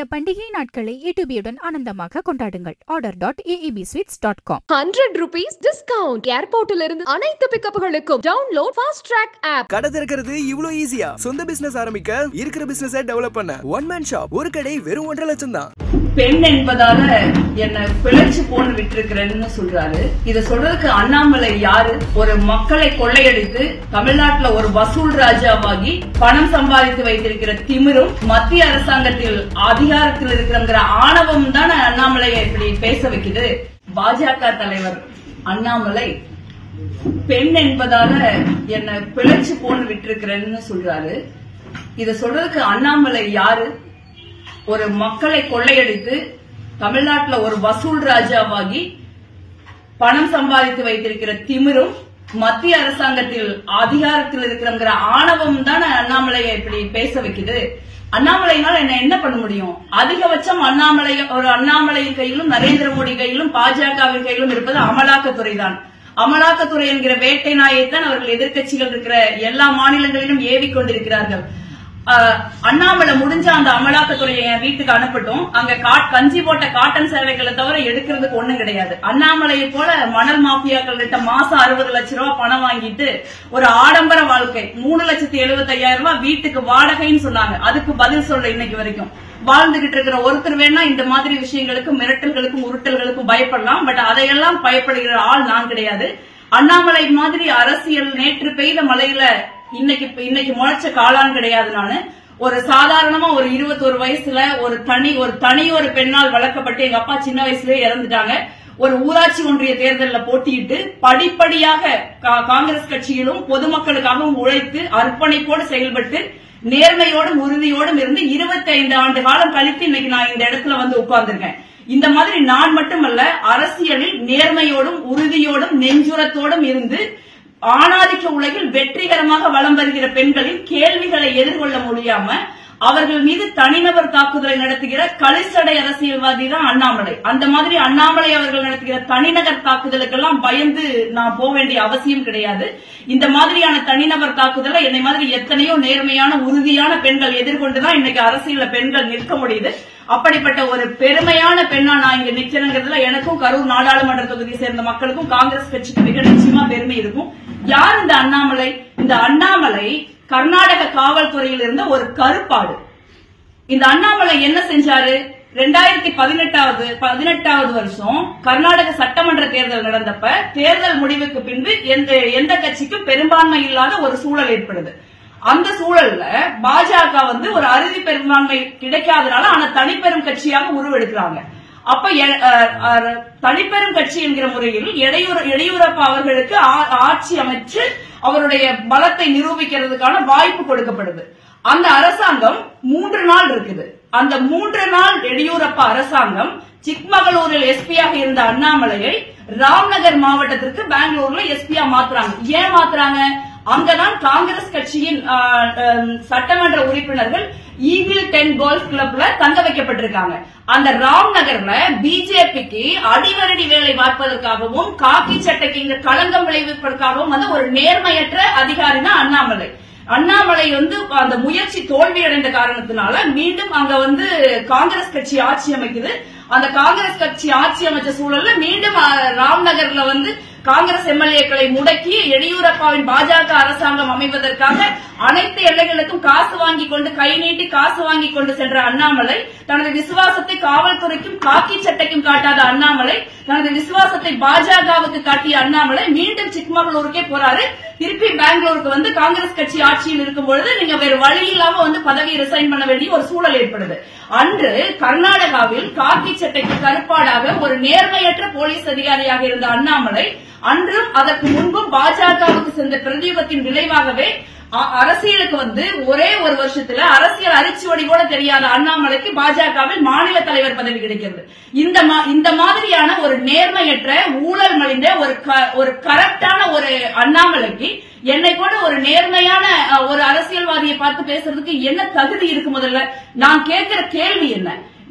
இந்த பண்டிகை நாட்களை ஏடிபியுடன் ஆனந்தமாக கொண்டாடுங்கள் order dot AEB sweets dot com hundred rupees discount ஏர்போர்ட்ல இருந்து அனைத்து பிக்கப்புகளுக்கும் டவுன்லோட் ஃபாஸ்ட் ட்ராக் ஆப் கடை திறக்கிறது இவ்வளவு ஈஸியா சொந்த பிசினஸ் ஆரம்பிக்க இருக்கிற பிசினஸ் டெவலப் பண்ண ஒன் மேன் ஷாப் ஒரு கடை வெறும் ஒன்றரை லட்சம் தான் பெண் என்பதால என்ன பிழைச்சு போன்னு விட்டிருக்கிறேன்னு சொல்றாரு இத சொல்றதுக்கு அண்ணாமலை யாரு ஒரு மக்களை கொள்ளையடித்து தமிழ்நாட்டுல ஒரு வசூல் ராஜாவாகி பணம் சம்பாதித்து வைத்திருக்கிற திமிரும் மத்திய அரசாங்கத்தில் அதிகாரத்தில் இருக்கிறங்கிற ஆணவம் தானே அண்ணாமலையை இப்படி பேச வைக்குது பாஜக தலைவர் அண்ணாமலை பெண் என்பதால என்ன பிழைச்சு போன்னு விட்டிருக்கிறேன்னு சொல்றாரு இத சொல்றதுக்கு அண்ணாமலை யாரு ஒரு மக்களை கொள்ளையடித்து தமிழ்நாட்டுல ஒரு வசூல் ராஜாவாகி பணம் சம்பாதித்து வைத்திருக்கிற திமிரும் மத்திய அரசாங்கத்தில் அதிகாரத்தில் இருக்கிறங்கிற ஆணவம் தானே அண்ணாமலையை இப்படி பேச வைக்குது அண்ணாமலையினால் என்ன என்ன பண்ண முடியும் அதிகபட்சம் அண்ணாமலை ஒரு அண்ணாமலையின் கையிலும் நரேந்திர மோடி கையிலும் பாஜகவின் கையிலும் இருப்பது அமலாக்கத்துறை தான் அமலாக்கத்துறை என்கிற வேட்டை நாயைத்தான் அவர்கள் எதிர்க்கட்சிகள் இருக்கிற எல்லா மாநிலங்களிலும் ஏவிக் கொண்டிருக்கிறார்கள் ஆஹ் அண்ணாமலை முடிஞ்ச அந்த அமலாக்கத்துறையை என் வீட்டுக்கு அனுப்பட்டும் அங்க காட் கஞ்சி போட்ட காட்டன் சேவைகளை தவிர எடுக்கிறதுக்கு ஒண்ணும் கிடையாது அண்ணாமலையை போல மணல் மாஃபியாக்கள் கிட்ட மாசம் அறுபது லட்சம் ரூபாய் பணம் வாங்கிட்டு ஒரு ஆடம்பர வாழ்க்கை மூணு லட்சத்தி எழுபத்தி ஐயாயிரம் ரூபாய் வீட்டுக்கு வாடகைன்னு சொன்னாங்க அதுக்கு பதில் சொல்ல இன்னைக்கு வரைக்கும் வாழ்ந்துகிட்டு இருக்கிற ஒருத்தர் வேணா இந்த மாதிரி விஷயங்களுக்கு மிரட்டல்களுக்கும் உருட்டல்களுக்கும் பயப்படலாம் பட் அதையெல்லாம் பயப்படுகிற ஆள் நான் கிடையாது அண்ணாமலை மாதிரி அரசியல் நேற்று பெய்த மழையில இன்னைக்கு இன்னைக்கு முளைச்ச காளான் கிடையாது நானு ஒரு சாதாரணமா ஒரு இருபத்தொரு வயசுல ஒரு தனி ஒரு தனி ஒரு பெண்ணால் வளர்க்கப்பட்டு எங்க அப்பா சின்ன வயசுலயே இறந்துட்டாங்க ஒரு ஊராட்சி ஒன்றிய தேர்தலில் போட்டியிட்டு படிப்படியாக கா- காங்கிரஸ் கட்சியிலும் பொதுமக்களுக்காகவும் உழைத்து அர்ப்பணிப்போடு செயல்பட்டு நேர்மையோடும் உறுதியோடும் இருந்து 25 ஆண்டு காலம் கழித்து இன்னைக்கு நான் இந்த இடத்துல வந்து உட்கார்ந்திருக்கேன் இந்த மாதிரி நான் மட்டுமல்ல அரசியலில் நேர்மையோடும் உறுதியோடும் நெஞ்சுரத்தோடும் இருந்து ஆணாதிக்க உலகில் வெற்றிகரமாக வலம் வருகிற பெண்களின் கேள்விகளை எதிர்கொள்ள முடியாம அவர்கள் மீது தனிநபர் தாக்குதலை நடத்துகிற களிசடை அரசியல்வாதி தான் அண்ணாமலை அந்த மாதிரி அண்ணாமலை அவர்கள் நடத்துகிற தனிநகர் தாக்குதலுக்கெல்லாம் பயந்து நான் போக வேண்டிய அவசியம் கிடையாது இந்த மாதிரியான தனிநபர் தாக்குதலை என்னை மாதிரி எத்தனையோ நேர்மையான உறுதியான பெண்கள் எதிர்கொண்டுதான் இன்னைக்கு அரசியல்ல பெண்கள் நிற்க முடியுது அப்படிப்பட்ட ஒரு பெருமையான பெண்ணா நான் இங்க நிக்கிறேங்கிறதுல எனக்கும் கரூர் நாடாளுமன்ற தொகுதியை சேர்ந்த மக்களுக்கும் காங்கிரஸ் கட்சிக்கு மிக நிச்சயமா பெருமை இருக்கும் யார் இந்த அண்ணாமலை இந்த அண்ணாமலை கர்நாடக காவல்துறையில் இருந்த ஒரு கருப்பாடு இந்த அண்ணாமலை என்ன செஞ்சாரு ரெண்டாயிரத்தி பதினெட்டாவது பதினெட்டாவது வருஷம் கர்நாடக சட்டமன்ற தேர்தல் நடந்தப்ப தேர்தல் முடிவுக்கு பின்பு எந்த எந்த கட்சிக்கும் பெரும்பான்மை இல்லாத ஒரு சூழல் ஏற்படுது அந்த சூழல்ல பாஜக வந்து ஒரு அறுதி பெரும்பான்மை கிடைக்காதனால ஆனா தனிப்பெரும் கட்சியாக உருவெடுக்கிறாங்க அப்ப எ- அஹ் அஹ் தனிப்பெரும் கட்சி என்கிற முறையில் எடையூர- எடியூரப்பா அவர்களுக்கு ஆ- ஆட்சி அமைச்சு அவருடைய பலத்தை நிரூபிக்கிறதுக்கான வாய்ப்பு கொடுக்கப்படுது அந்த அரசாங்கம் மூன்று நாள் இருக்குது அந்த மூன்று நாள் எடியூரப்பா அரசாங்கம் சிக்மகளூரில் எஸ்பியாக இருந்த அண்ணாமலையை ராம்நகர் மாவட்டத்திற்கு பெங்களூர்ல எஸ்பியா மாத்துறாங்க ஏன் மாத்துறாங்க அங்கதான் காங்கிரஸ் கட்சியின் ஆ, ஆம், சட்டமன்ற உறுப்பினர்கள் ஈவில் டென் கோல்ஃப் கிளப்ல தங்க வைக்கப்பட்டிருக்காங்க அந்த ராம் நகர்ல பிஜேபிக்கு அடிவரடி வேலை பார்ப்பதற்காகவும் காக்கி சட்டைக்கு இங்க களங்கம் விளைவிப்பதற்காகவும் வந்து ஒரு நேர்மையற்ற அதிகாரி தான் அண்ணாமலை அண்ணாமலை வந்து அந்த முயற்சி தோல்வி அடைந்த காரணத்தினால மீண்டும் அங்க வந்து காங்கிரஸ் கட்சி ஆட்சி அமைக்குது அந்த காங்கிரஸ் கட்சி ஆட்சி அமைச்ச சூழல்ல மீண்டும் அஹ், ராம்நகர்ல வந்து காங்கிரஸ் எம்எல்ஏக்களை முடக்கி எடியூரப்பாவின் பாஜக அரசாங்கம் அமைவதற்காக அனைத்து எல்லைகளுக்கும் காசு வாங்கி கொண்டு கை நீட்டி காசு வாங்கி கொண்டு சென்ற அண்ணாமலை தனது விசுவாசத்தை காவல்துறைக்கும் காக்கி சட்டைக்கும் காட்டாத அண்ணாமலை தனது விசுவாசத்தை பாஜகவுக்கு காட்டிய அண்ணாமலை மீண்டும் சிக்மகளூருக்கே போறாரு திருப்பி பெங்களூருக்கு வந்து காங்கிரஸ் கட்சி ஆட்சியில் இருக்கும் பொழுது நீங்க வேற வழி இல்லாம வந்து பதவி ரிசைன் பண்ண வேண்டிய ஒரு சூழல் ஏற்படுது அன்று கர்நாடகாவில் காக்கி சட்டைக்கு கருப்பாடாக ஒரு நேர்மையற்ற போலீஸ் அதிகாரியாக இருந்த அண்ணாமலை அன்றும் அதற்கு முன்பும் பாஜகவுக்கு சென்ற பிரதியுகத்தின் விளைவாகவே அ- அரசியலுக்கு வந்து ஒரே ஒரு வருஷத்துல அரசியல் அரிச்சுவடி கூட தெரியாத அண்ணாமலைக்கு பாஜகவில் மாநில தலைவர் பதவி கிடைக்கிறது இந்த மா- இந்த மாதிரியான ஒரு நேர்மையற்ற ஊழல் மலிந்த ஒரு க- ஒரு கரெக்டான ஒரு அண்ணாமலைக்கு என்னை போன்ற ஒரு நேர்மையான அஹ், ஒரு அரசியல்வாதியை பார்த்து பேசுறதுக்கு என்ன தகுதி இருக்கு முதல்ல நான் கேட்கிற கேள்வி என்ன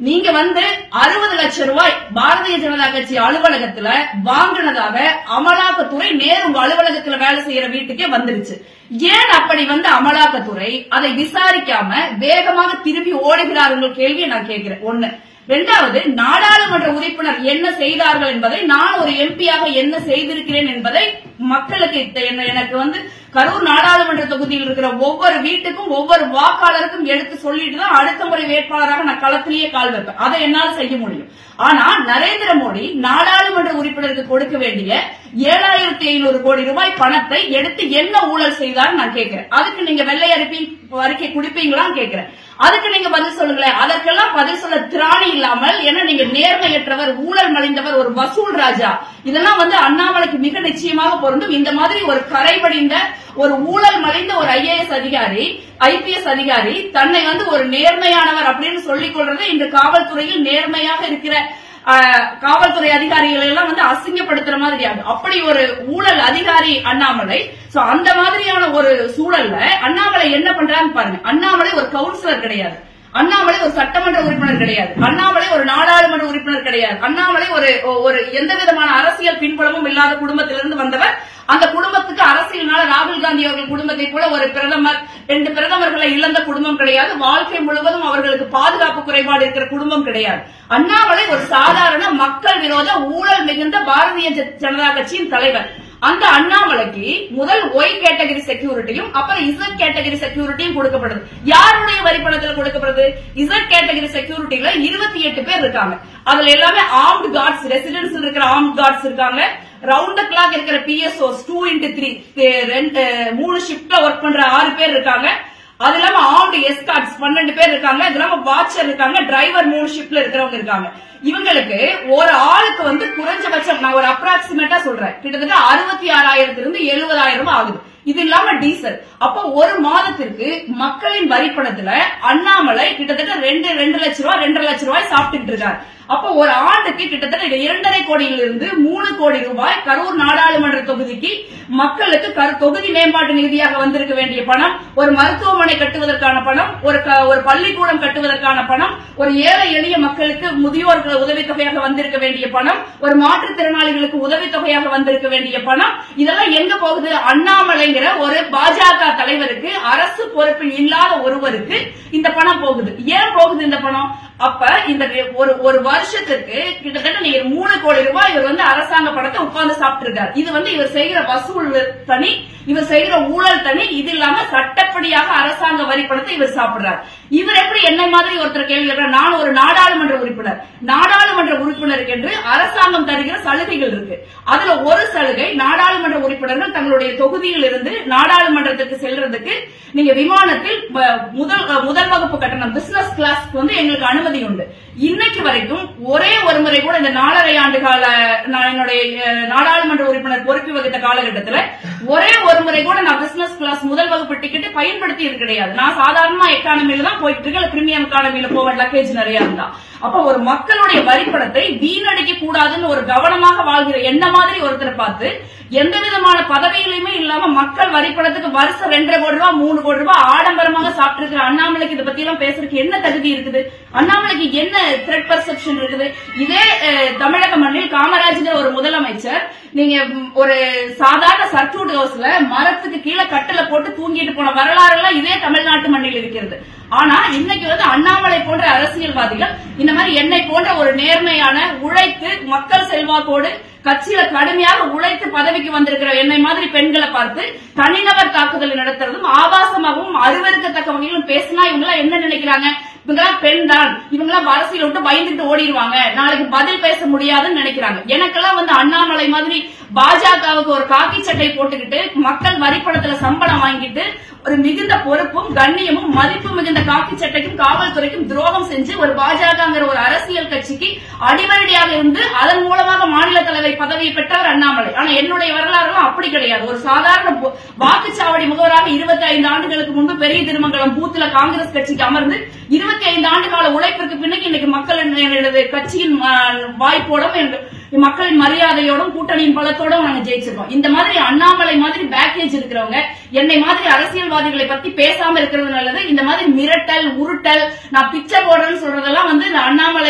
நீங்க வந்து அறுபது லட்சம் ரூபாய் பாரதிய ஜனதா கட்சி அலுவலகத்துல வாங்கினதாக அமலாக்கத்துறை நேரு உங்க அலுவலகத்துல வேலை செய்யற வீட்டுக்கே வந்துருச்சு ஏன் அப்படி வந்து அமலாக்கத்துறை அதை விசாரிக்காம வேகமாக திருப்பி ஓடுகிறார்கள் கேள்வியை நான் கேட்கிறேன் ஒண்ணு இரண்டாவது நாடாளுமன்ற உறுப்பினர் என்ன செய்தார்கள் என்பதை நான் ஒரு எம்பியாக என்ன செய்திருக்கிறேன் என்பதை மக்களுக்கு இத்த- என்ன- எனக்கு வந்து கரூர் நாடாளுமன்ற தொகுதியில் இருக்கிற ஒவ்வொரு வீட்டுக்கும் ஒவ்வொரு வாக்காளருக்கும் எடுத்து சொல்லிட்டு தான் அடுத்த முறை வேட்பாளராக நான் களத்திலேயே கால் வைப்பேன் அதை என்னால் செய்ய முடியும் ஆனா நரேந்திர மோடி நாடாளுமன்ற உறுப்பினருக்கு கொடுக்க வேண்டிய ஏழாயிரத்தி ஐநூறு கோடி ரூபாய் பணத்தை எடுத்து என்ன ஊழல் செய்தார் நான் கேட்கிறேன் அதுக்கு நீங்க வெள்ளை அறிக்கை அறிக்கை குடிப்பீங்களான்னு கேட்கிறேன் அதுக்கு நீங்க பதில் சொல்லுங்களேன் அதற்கெல்லாம் பதில் சொல்ல திராணி இல்லாமல் ஏன்னா நீங்க நேர்மையற்றவர் ஊழல் மலிந்தவர் ஒரு வசூல் ராஜா இதெல்லாம் வந்து அண்ணாமலைக்கு மிக நிச்சயமாக பொருந்தும் இந்த மாதிரி ஒரு கரைபடிந்த ஒரு ஊழல் மலிந்த ஒரு ஐஏஎஸ் அதிகாரி ஐபிஎஸ் அதிகாரி தன்னை வந்து ஒரு நேர்மையானவர் அப்படின்னு சொல்லிக் கொள்றது இந்த காவல்துறையில் நேர்மையாக இருக்கிற ஆஹ், காவல்துறை அதிகாரிகள் எல்லாம் வந்து அசிங்கப்படுத்துற மாதிரி ஆகும் அப்படி ஒரு ஊழல் அதிகாரி அண்ணாமலை சோ அந்த மாதிரியான ஒரு சூழல்ல அண்ணாமலை என்ன பண்றான்னு பாருங்க அண்ணாமலை ஒரு கவுன்சிலர் கிடையாது அண்ணாமலை ஒரு சட்டமன்ற உறுப்பினர் கிடையாது அண்ணாமலை ஒரு நாடாளுமன்ற உறுப்பினர் கிடையாது அண்ணாமலை ஒரு ஒரு எந்த விதமான அரசியல் பின்புலமும் இல்லாத குடும்பத்திலிருந்து வந்தவர் அந்த குடும்பத்துக்கு அரசியல்னால ராகுல் காந்தி அவர்கள் குடும்பத்தை போல ஒரு பிரதமர் ரெண்டு பிரதமர்களை இழந்த குடும்பம் கிடையாது வாழ்க்கை முழுவதும் அவர்களுக்கு பாதுகாப்பு குறைபாடு இருக்கிற குடும்பம் கிடையாது அண்ணாமலை ஒரு சாதாரண மக்கள் விரோத ஊழல் மிகுந்த பாரதிய ஜ- ஜனதா கட்சியின் தலைவர் அந்த அண்ணாமலைக்கு முதல் ஒய் கேட்டகரி செக்யூரிட்டியும் அப்புறம் இசட் கேட்டகரி செக்யூரிட்டியும் கொடுக்கப்படுது யாருடைய வரிப்பணத்தில் கொடுக்கப்படுது இசட் கேட்டகரி செக்யூரிட்டில இருபத்தி எட்டு பேர் இருக்காங்க அதுல எல்லாமே ஆர்ம்டு கார்ட்ஸ் ரெசிடென்ஸ் இருக்கிற ஆர்ம்டு கார்ட்ஸ் இருக்காங்க ரவுண்ட் த கிளாக் இருக்கிற பிஎஸ்ஓஸ் டூ இன்டு த்ரீ ரெண்டு மூணு ஷிப்ட்ல ஒர்க் பண்ற ஆறு பேர் இருக்காங்க அது இல்லாம ஆர்ம்டு எஸ்கார்ட்ஸ் பன்னெண்டு பேர் இருக்காங்க இது இல்லாம வாட்சர் இருக்காங்க டிரைவர் மூணு ஷிப்ட்ல இருக்கிறவங்க இருக்காங்க இவங்களுக்கு ஒரு ஆளுக்கு வந்து குறைஞ்சபட்சம் நான் ஒரு அப்ராக்சிமேட்டா சொல்றேன் கிட்டத்தட்ட அறுபத்தி ஆறாயிரத்துல இருந்து எழுபதாயிரம் ஆகுது இது இல்லாம டீசல் அப்போ ஒரு மாதத்திற்கு மக்களின் வரிப்பணத்துல அண்ணாமலை கிட்டத்தட்ட ரெண்டு ரெண்டு லட்சம் ரூபாய் ரெண்டரை லட்சம் ரூபாய் சாப்பிட்டுட்டு இருக்காரு அப்போ ஒரு ஆண்டுக்கு கிட்டத்தட்ட இரண்டரை கோடியிலிருந்து மூணு கோடி ரூபாய் கரூர் நாடாளுமன்ற தொகுதிக்கு மக்களுக்கு கரு- தொகுதி மேம்பாட்டு நிதியாக வந்திருக்க வேண்டிய பணம் ஒரு மருத்துவமனை கட்டுவதற்கான பணம் ஒரு க- ஒரு பள்ளிக்கூடம் கட்டுவதற்கான பணம் ஒரு ஏழை எளிய மக்களுக்கு முதியோர்கள் உதவித்தொகையாக வந்திருக்க வேண்டிய பணம் ஒரு மாற்றுத்திறனாளிகளுக்கு உதவித்தொகையாக வந்திருக்க வேண்டிய பணம் இதெல்லாம் எங்க போகுது அண்ணாமலைங்கிற ஒரு பாஜக தலைவருக்கு அரசு பொறுப்பில் இல்லாத ஒருவருக்கு இந்த பணம் போகுது ஏன் போகுது இந்த பணம் அப்ப இந்த ஒரு ஒரு வருஷத்துக்கு கிட்டத்தட்ட நீங்க மூணு கோடி ரூபாய் இவர் வந்து அரசாங்க பணத்தை உட்கார்ந்து சாப்பிட்டு இருக்காரு இது வந்து இவர் செய்கிற வசூல் தனி இவர் செய்கிற ஊழல் தனி இது இல்லாம சட்டப்படியாக அரசாங்க வரி பணத்தை இவர் சாப்பிடுறார் இவர் எப்படி என்னை மாதிரி ஒருத்தர் கேள்வி கேட்கிறார் நான் ஒரு நாடாளுமன்ற உறுப்பினர் நாடாளுமன்ற உறுப்பினருக்கு என்று அரசாங்கம் தருகிற சலுகைகள் இருக்கு அதுல ஒரு சலுகை நாடாளுமன்ற உறுப்பினர்கள் தங்களுடைய தொகுதியில் இருந்து நாடாளுமன்றத்துக்கு செல்றதுக்கு நீங்க விமானத்தில் ப- முதல் முதல் வகுப்பு கட்டணம் பிசினஸ் கிளாஸ்க்கு வந்து எங்களுக்கு அனுமதி உண்டு இன்னைக்கு வரைக்கும் ஒரே ஒரு முறை கூட இந்த நாலரை ஆண்டு கால நான் என்னுடைய அஹ், நாடாளுமன்ற உறுப்பினர் பொறுப்பு வகித்த காலகட்டத்துல ஒரே ஒரு முறை கூட நான் பிசினஸ் கிளாஸ் முதல் வகுப்பு டிக்கெட் பயன்படுத்தி இது கிடையாது நான் சாதாரணமா எக்கானமில தான் போயிட்டு இருக்கேன் பிரீமியம் எக்கானமில போவேன் லக்கேஜ் நிறைய இருந்தா அப்ப ஒரு மக்களுடைய வரிப்பணத்தை வீணடிக்க கூடாதுன்னு ஒரு கவனமாக வாழ்கிற என்ன மாதிரி ஒருத்தரை பார்த்து எந்த விதமான பதவியிலுமே இல்லாம மக்கள் வரிப்பணத்துக்கு வருஷம் ரெண்டரை கோடி ரூபாய் மூணு கோடி ரூபாய் ஆடம்பரமாக சாப்பிட்டு இருக்கிற அண்ணாமலைக்கு இதை பத்தி எல்லாம் பேசுறதுக்கு என்ன தகுதி இருக்குது அண்ணாமலைக்கு என்ன த்ரெட் பர்செப்ஷன் இருக்குது இதே அஹ், தமிழக மண்ணில் காமராஜர் ஒரு முதலமைச்சர் நீங்க ம், ஒரு சாதாரண சர்க்யூட் ஹவுஸ்ல மரத்துக்கு கீழே கட்டில போட்டு தூங்கிட்டு போன வரலாறு எல்லாம் இதே தமிழ்நாட்டு மண்ணில் இருக்கிறது ஆனா இன்னைக்கு வந்து அண்ணாமலை போன்ற அரசியல்வாதிகள் இந்த மாதிரி என்னை போன்ற ஒரு நேர்மையான உழைத்து மக்கள் செல்வாக்கோடு கட்சியில கடுமையாக உழைத்து பதவிக்கு வந்திருக்கிற என்னை மாதிரி பெண்களை பார்த்து தனிநபர் தாக்குதல் நடத்துறதும் ஆபாசமாகவும் அருவருக்கத்தக்க வகையிலும் பேசினா இவங்க எல்லாம் என்ன நினைக்கிறாங்க இவங்கெல்லாம் பெண் தான் இவங்கெல்லாம் அரசியல் விட்டு பயந்துட்டு ஓடிடுவாங்க நாளைக்கு பதில் பேச முடியாதுன்னு நினைக்கிறாங்க எனக்கெல்லாம் வந்து அண்ணாமலை மாதிரி பாஜகவுக்கு ஒரு காக்கி சட்டை போட்டுக்கிட்டு மக்கள் வரிப்பணத்துல சம்பளம் வாங்கிட்டு ஒரு மிகுந்த பொறுப்பும் கண்ணியமும் மதிப்பு மிகுந்த காக்கி சட்டைக்கும் காவல்துறைக்கும் துரோகம் செஞ்சு ஒரு பாஜகங்கிற ஒரு அரசியல் கட்சிக்கு அடிவரடியாக இருந்து அதன் மூலமாக மாநில தலைவர் பதவியை பெற்றவர் அண்ணாமலை ஆனா என்னுடைய வரலாறுலாம் அப்படி கிடையாது ஒரு சாதாரண பொ- வாக்குச்சாவடி முகவராக இருபத்தி ஐந்து ஆண்டுகளுக்கு முன்பு பெரிய திருமங்கலம் பூத்துல காங்கிரஸ் கட்சிக்கு அமர்ந்து இருபத்தி ஐந்து ஆண்டு கால உழைப்பிற்கு பின்னுக்கு இன்னைக்கு மக்கள் எனது கட்சியின் ஆ, வாய்ப்போடும் எங்க- மக்களின் மரியாதையோடும் கூட்டணியின் பலத்தோடும் நாங்க ஜெயிச்சிருக்கோம் இந்த மாதிரி அண்ணாமலை மாதிரி பேக்கேஜ் இருக்கிறவங்க என்னை மாதிரி அரசியல்வாதிகளை பத்தி பேசாம இருக்கிறது நல்லது இந்த மாதிரி மிரட்டல் உருட்டல் நான் பிச்சை போடுறேன்னு சொல்றதெல்லாம் வந்து இந்த அண்ணாமலை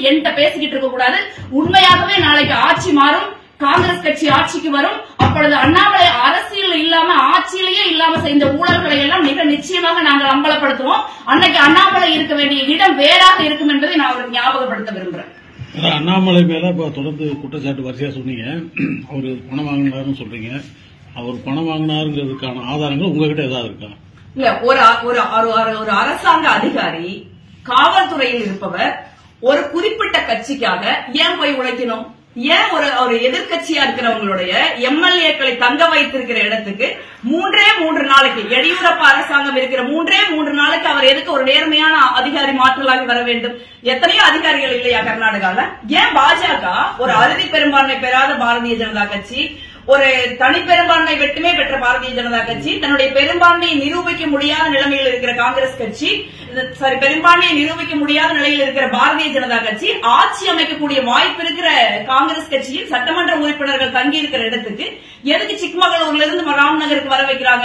என்கிட்ட பேசிக்கிட்டு இருக்க கூடாது உண்மையாகவே நாளைக்கு ஆட்சி மாறும் காங்கிரஸ் கட்சி ஆட்சிக்கு வரும் அப்பொழுது அண்ணாமலை அரசியல் இல்லாம ஆட்சியிலேயே இல்லாம செய்த ஊழல்களை எல்லாம் மிக நிச்சயமாக நாங்கள் அம்பலப்படுத்துவோம் அன்னைக்கு அண்ணாமலை இருக்க வேண்டிய இடம் வேறாக இருக்கும் என்பதை நான் அவருக்கு ஞாபகப்படுத்த விரும்புறேன் அதான் அண்ணாமலை மேல இப்ப தொடர்ந்து குற்றச்சாட்டு வரிசையா சொன்னீங்க அவர் பணம் வாங்கினாருன்னு சொல்றீங்க அவர் பணம் வாங்கினாருங்கிறதுக்கான ஆதாரங்கள் உங்ககிட்ட ஏதாவது இருக்கா இல்ல ஒரு அ- ஒரு ஒரு- ஒரு- ஒரு அரசாங்க அதிகாரி காவல்துறையில் இருப்பவர் ஒரு குறிப்பிட்ட கட்சிக்காக ஏன் போய் உழைக்கணும் ஏன் ஒரு ஒரு எதிர்க்கட்சியா இருக்கிறவங்களுடைய எம்எல்ஏக்களை தங்க வைத்திருக்கிற இடத்துக்கு மூன்றே மூன்று நாளைக்கு எடியூரப்பா அரசாங்கம் இருக்கிற மூன்றே மூன்று நாளைக்கு அவர் எதுக்கு ஒரு நேர்மையான அதிகாரி மாற்றலாகி வர வேண்டும் எத்தனையோ அதிகாரிகள் இல்லையா கர்நாடகால ஏன் பாஜக ஒரு அறுதி பெரும்பான்மை பெறாத பாரதிய ஜனதா கட்சி ஒரு தனிப்பெரும்பான்மை வெட்டுமே பெற்ற பாரதிய ஜனதா கட்சி தன்னுடைய பெரும்பான்மையை நிரூபிக்க முடியாத நிலைமையில் இருக்கிற காங்கிரஸ் கட்சி இந்த- சாரி பெரும்பான்மையை நிரூபிக்க முடியாத நிலையில் இருக்கிற பாரதிய ஜனதா கட்சி ஆட்சி அமைக்கக்கூடிய வாய்ப்பு இருக்கிற காங்கிரஸ் கட்சியில் சட்டமன்ற உறுப்பினர்கள் தங்கி இருக்கிற இடத்துக்கு எதுக்கு சிக்மகளூர்ல இருந்து ராம்நகருக்கு வர வைக்கிறாங்க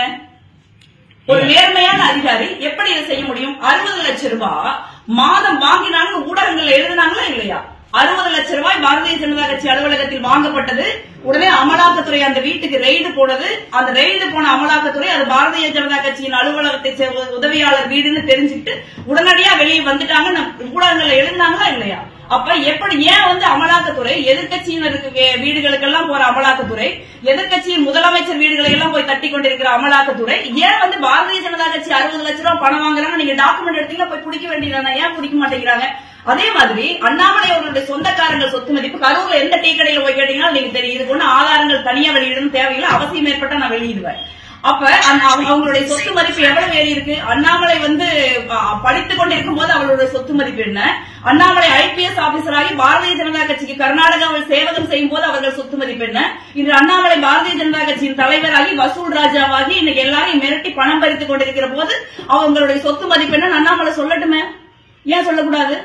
ஒரு நேர்மையான அதிகாரி எப்படி இதை செய்ய முடியும் அறுபது லட்சம் ரூபாய் மாதம் வாங்கினாங்க ஊடகங்கள்ல எழுதினாங்களா இல்லையா அறுபது லட்சம் ரூபாய் பாரதிய ஜனதா கட்சி அலுவலகத்தில் வாங்கப்பட்டது உடனே அமலாக்கத்துறை அந்த வீட்டுக்கு ரெய்டு போனது அந்த ரெய்டு போன அமலாக்கத்துறை அது பாரதிய ஜனதா கட்சியின் அலுவலகத்தை சேர்ந்த உதவியாளர் வீடுன்னு தெரிஞ்சுக்கிட்டு உடனடியா வெளியே வந்துட்டாங்க நம்ம ஊடகங்கள்ல எழுதினாங்களா இல்லையா அப்ப எப்படி ஏன் வந்து அமலாக்கத்துறை எதிர்கட்சியினருக்கு வே- வீடுகளுக்கெல்லாம் போற அமலாக்கத்துறை எதிர்கட்சியின் முதலமைச்சர் வீடுகளை எல்லாம் போய் தட்டி கொண்டிருக்கிற அமலாக்கத்துறை ஏன் வந்து பாரதிய ஜனதா கட்சி அறுபது லட்சம் ரூபாய் பணம் வாங்குறாங்க நீங்க டாக்குமெண்ட் எடுத்தீங்கன்னா போய் பிடிக்க வேண்டியதானே ஏன் பிடிக்க மாட்டேங்கிறாங்க அதே மாதிரி அண்ணாமலை அவர்களுடைய சொந்தக்காரங்கள் சொத்து மதிப்பு கரூர்ல எந்த டீ கடையில போய் கேட்டீங்கன்னா நீங்க தெரியும் இதுக்கு ஒண்ணு ஆதாரங்கள் தனியா வெளியிடணும் தேவையில்லை அவசியம் ஏற்பட்டா நான் வெளியிடுவேன் அப்ப அந்த அவங்க- அவங்களுடைய சொத்து மதிப்பு எவ்வளவு ஏறி இருக்கு அண்ணாமலை வந்து அஹ், படித்துக் கொண்டிருக்கும் போது அவர்களுடைய சொத்து மதிப்பு என்ன அண்ணாமலை ஐபிஎஸ் ஆபீசராகி பாரதிய ஜனதா கட்சிக்கு கர்நாடகாவில் சேவகம் செய்யும் போது அவர்கள் சொத்து மதிப்பு என்ன இன்று அண்ணாமலை பாரதிய ஜனதா கட்சியின் தலைவராகி வசூல் ராஜாவாகி இன்னைக்கு எல்லாரையும் மிரட்டி பணம் பறித்துக் கொண்டிருக்கிற போது அவங்களுடைய சொத்து மதிப்பு என்னன்னு அண்ணாமலை சொல்லட்டுமே ஏன் சொல்லக்கூடாது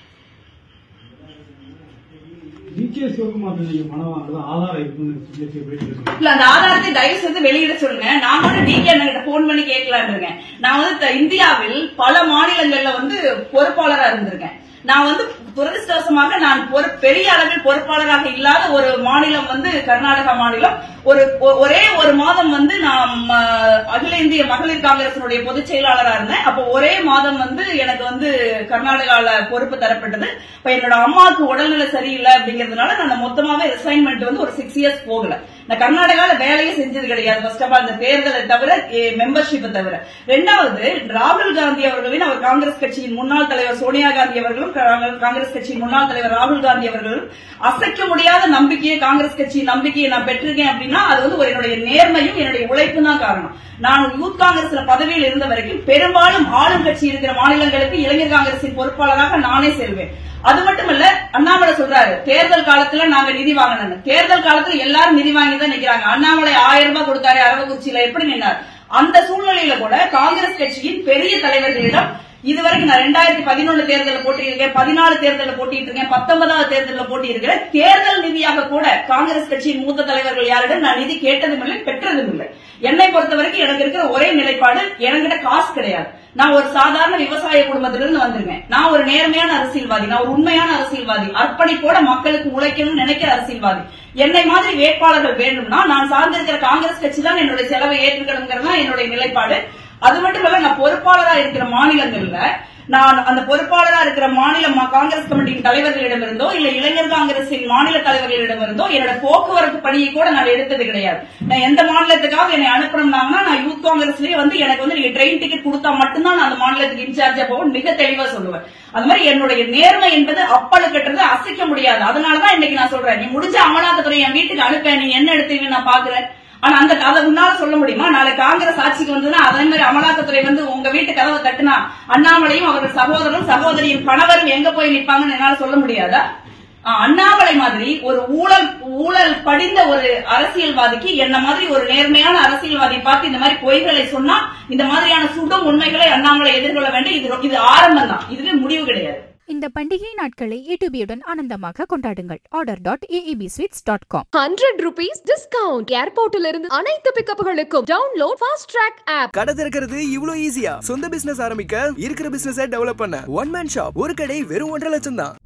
டிகே சிவகுமார் நீங்க பணம் வாங்குறது ஆதாரம் இருக்குன்னு சொல்லி போயிட்டு இருக்கு இல்ல அந்த ஆதாரத்தை தயவு செய்து வெளியிட சொல்லுங்க நான் வந்து டிகே கிட்ட போன் பண்ணி கேட்கலான் இருக்கேன் நான் வந்து த- இந்தியாவில் பல மாநிலங்கள்ல வந்து பொறுப்பாளரா இருந்திருக்கேன் நான் வந்து துரதிருஷ்டவசமாக நான் பொறு- பெரிய அளவில் பொறுப்பாளராக இல்லாத ஒரு மாநிலம் வந்து கர்நாடகா மாநிலம் ஒரு ஒ- ஒரே ஒரு மாதம் வந்து நான் ம, அகில இந்திய மகளிர் காங்கிரசினுடைய பொதுச் செயலாளரா இருந்தேன் அப்போ ஒரே மாதம் வந்து எனக்கு வந்து கர்நாடகால பொறுப்பு தரப்பட்டது இப்ப என்னோட அம்மாவுக்கு உடல்நிலை சரியில்லை அப்படிங்கறதுனால நான் மொத்தமாவே ரிசைன்மெண்ட் வந்து ஒரு சிக்ஸ் இயர்ஸ் போகல நான் கர்நாடகால வேலையே செஞ்சது கிடையாது ஃபர்ஸ்ட் ஆஃப் ஆல் இந்த தேர்தலை தவிர மெம்பர்ஷிப்பை தவிர ரெண்டாவது ராகுல் காந்தி அவர்களின் அவர் காங்கிரஸ் கட்சியின் முன்னாள் தலைவர் சோனியா காந்தி அவர்களும் கா- காங்கிரஸ் கட்சியின் முன்னாள் தலைவர் ராகுல் காந்தி அவர்களும் அசைக்க முடியாத நம்பிக்கையை காங்கிரஸ் கட்சியின் நம்பிக்கையை நான் பெற்றிருக்கேன் அப்படின்னா அது வந்து ஒரு என்னுடைய நேர்மையும் என்னுடைய உழைப்பும் தான் காரணம் நான் யூத் காங்கிரஸ்ல பதவியில் இருந்த வரைக்கும் பெரும்பாலும் ஆளும் கட்சி இருக்கிற மாநிலங்களுக்கு இளைஞர் காங்கிரசின் பொறுப்பாளராக நானே செல்வேன் அது மட்டுமல்ல அண்ணாமலை சொல்றாரு தேர்தல் காலத்துல நாங்க நிதி வாங்கணும் தேர்தல் காலத்துல எல்லாரும் நிதி வாங்கி தான் நிக்கிறாங்க அண்ணாமலை ஆயிரம் ரூபாய் கொடுத்தாரு அரவக்குறிச்சியில எப்படி நின்னார் அந்த சூழ்நிலையில கூட காங்கிரஸ் கட்சியின் பெரிய தலைவர்களிடம் இதுவரைக்கும் நான் ரெண்டாயிரத்தி பதினொன்னு தேர்தலில் போட்டியிருக்கேன் பதினாலு தேர்தலில் போட்டிட்டு இருக்கேன் பத்தொன்பதாவது தேர்தலில் போட்டியிருக்கிறேன் தேர்தல் நிதியாக கூட காங்கிரஸ் கட்சியின் மூத்த தலைவர்கள் யாரிடம் நான் நிதி கேட்டதும் இல்லை பெற்றதும் இல்லை என்னை பொறுத்த வரைக்கும் எனக்கு இருக்கிற ஒரே நிலைப்பாடு என்கிட்ட காசு கிடையாது நான் ஒரு சாதாரண விவசாய குடும்பத்திலிருந்து வந்திருக்கேன் நான் ஒரு நேர்மையான அரசியல்வாதி நான் ஒரு உண்மையான அரசியல்வாதி அர்ப்பணிப்போட மக்களுக்கு உழைக்கணும்னு நினைக்கிற அரசியல்வாதி என்னை மாதிரி வேட்பாளர்கள் வேண்டும்னா நான் சார்ந்திருக்கிற காங்கிரஸ் கட்சி தான் என்னுடைய செலவை ஏற்றுக்கணுங்கிறது தான் என்னுடைய நிலைப்பாடு அது மட்டும் இல்ல நான் பொறுப்பாளரா இருக்கிற மாநிலங்கள்ல நான் அந்த பொறுப்பாளரா இருக்கிற மாநில மா- காங்கிரஸ் கமிட்டியின் தலைவர்களிடமிருந்தோ இல்ல இளைஞர் காங்கிரசின் மாநில தலைவர்களிடமிருந்தோ என்னோட போக்குவரத்து பணியை கூட நான் எடுத்தது கிடையாது நான் எந்த மாநிலத்துக்காக என்னை அனுப்பணும்னாங்கன்னா நான் யூத் காங்கிரஸ்லயே வந்து எனக்கு வந்து நீங்க ட்ரெயின் டிக்கெட் கொடுத்தா மட்டும்தான் நான் அந்த மாநிலத்துக்கு இன்சார்ஜா போவேன் மிக தெளிவா சொல்லுவேன் அது மாதிரி என்னுடைய நேர்மை என்பது அப்பளு கட்டுறது அசைக்க முடியாது அதனாலதான் இன்னைக்கு நான் சொல்றேன் நீ முடிஞ்ச அமலாக்கத்துறை என் வீட்டுக்கு அனுப்ப நீ என்ன எடுத்தீங்கன்னு நான் பாக்குறேன் ஆனா அந்த அதை முன்னால சொல்ல முடியுமா நாளை காங்கிரஸ் ஆட்சிக்கு வந்ததுன்னா அதே மாதிரி அமலாக்கத்துறை வந்து உங்க வீட்டு கதவை தட்டுனா அண்ணாமலையும் அவர்கள் சகோதரரும் சகோதரியின் கணவரும் எங்க போய் நிப்பாங்கன்னு என்னால சொல்ல முடியாதா ஆ, அண்ணாமலை மாதிரி ஒரு ஊழல் ஊழல் படிந்த ஒரு அரசியல்வாதிக்கு என்ன மாதிரி ஒரு நேர்மையான அரசியல்வாதி பார்த்து இந்த மாதிரி பொய்களை சொன்னா இந்த மாதிரியான சுடும் உண்மைகளை அண்ணாமலை எதிர்கொள்ள வேண்டும் இது ரொ- இது ஆரம்பம் தான் இதுவே முடிவு கிடையாது இந்த பண்டிகை நாட்களை ஏடிபியுடன் ஆனந்தமாக கொண்டாடுங்கள் order dot AEB sweets dot com hundred rupees discount ஏர்போர்ட்ல இருந்து அனைத்து பிக்கப்புகளுக்கும் டவுன்லோட் ஃபாஸ்ட் ட்ராக் ஆப் கடை திறக்கிறது இவ்வளவு ஈஸியா சொந்த பிசினஸ் ஆரம்பிக்க இருக்கிற பிசினஸ் டெவலப் பண்ண ஒன் மேன் ஷாப் ஒரு கடை வெறும் ஒன்றரை லட்சம் தான்